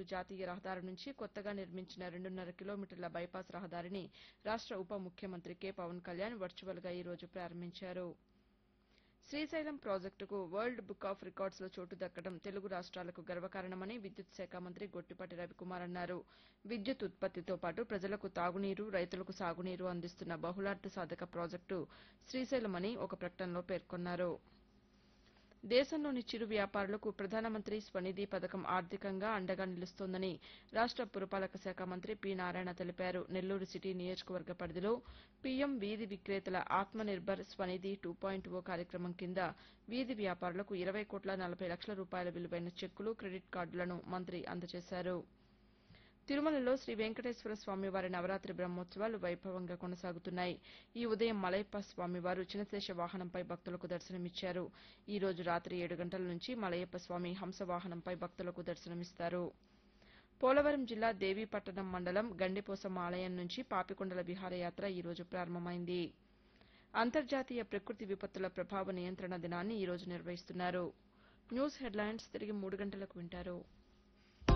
గుంటూరు జాతీయ రహదారి నుంచి కొత్తగా నిర్మించిన రెండున్నర కిలోమీటర్ల బైపాస్ రహదారిని రాష్ట ఉప ముఖ్యమంత్రి కె పవన్ కళ్యాణ్ వర్చువల్గా ఈ రోజు ప్రారంభించారు శ్రీశైలం ప్రాజెక్టుకు వరల్డ్ బుక్ ఆఫ్ రికార్డ్స్లో చోటు దక్కడం తెలుగు రాష్ట్రాలకు గర్వకారణమని విద్యుత్ శాఖ మంత్రి గొట్టిపాటి రవికుమార్ అన్నారు విద్యుత్ ఉత్పత్తితో పాటు ప్రజలకు తాగునీరు రైతులకు సాగునీరు అందిస్తున్న బహుళార్థ సాధక ప్రాజెక్టు శ్రీశైలమని ఒక ప్రకటనలో పేర్కొన్నారు దేశంలోని చిరు వ్యాపారులకు ప్రధానమంత్రి స్వనిధి పథకం ఆర్థికంగా అండగా నిలుస్తోందని రాష్ట పురపాలక శాఖ మంత్రి పి నారాయణ తెలిపారు నెల్లూరు సిటీ నియోజకవర్గ పరిధిలో పీఎం వీధి విక్రేతల Atma Nirbhar Svanidhi two point O కార్యక్రమం కింద వీధి వ్యాపారులకు ఇరవై కోట్ల నలభై లక్షల రూపాయల విలువైన చెక్కులు క్రెడిట్ కార్డులను మంత్రి అందజేశారు తిరుమలలో శ్రీ వెంకటేశ్వర స్వామివారి నవరాత్రి బ్రహ్మోత్సవాలు వైభవంగా కొనసాగుతున్నాయి ఈ ఉదయం మలయప్ప స్వామివారు చినశేష వాహనంపై భక్తులకు దర్శనమిచ్చారు ఈ రోజు రాత్రి ఏడు గంటల నుంచి మలయప్ప స్వామి హంస వాహనంపై భక్తులకు దర్శనమిస్తారు పోలవరం జిల్లా దేవీపట్టణం మండలం గండిపోసమ్మ ఆలయం నుంచి పాపికొండల విహారయాత్ర ఈ రోజు ప్రారంభమైంది అంతర్జాతీయ ప్రకృతి విపత్తుల ప్రభావ నియంత్రణ దినాన్ని ఈ రోజు నిర్వహిస్తున్నారు న్యూస్ హెడ్లైన్స్ తిరిగి మూడు గంటలకు వింటారు